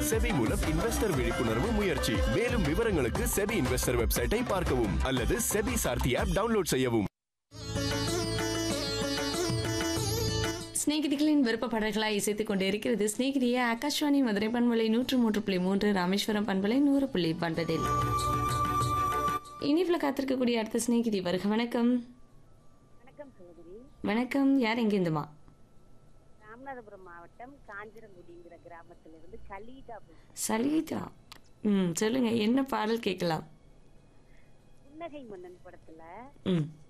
SEBI மூலம் investor விழிப்புணர்வு முயற்சி மேலும் விவரங்களுக்கு செபி இன்வெஸ்டர் வெப்சைட்டை பார்க்கவும் அல்லது செபி சார்த்தி ஆப் டவுன்லோட் செய்யவும் சிநேகிதிகளின் விருப்ப பாடல்களாய் இசைத்துக் கொண்டு இருக்கிறது சிநேகிதிய ஆகாஷ்வாணி மதுரை பண்பலை நூற்று மூன்று புள்ளி மூன்று ராமேஸ்வரம் பண்பலை நூறு புள்ளி ஒன்பதில் இனிப்புல காத்திருக்கக்கூடிய அடுத்த சிநேகிதி வருக வணக்கம் வணக்கம் சகோதரி வணக்கம் யார் எங்கிருந்துமா ராமநாதபுரம் மாவட்டம் காஞ்சிரங்குடிங்கிற கிராமத்திலிருந்து கலீதா பேசுறேன். சலீதா ம் சொல்லுங்க என்ன பாடல் கேட்கலாம் புன்னகை மன்னன் படத்துல ம்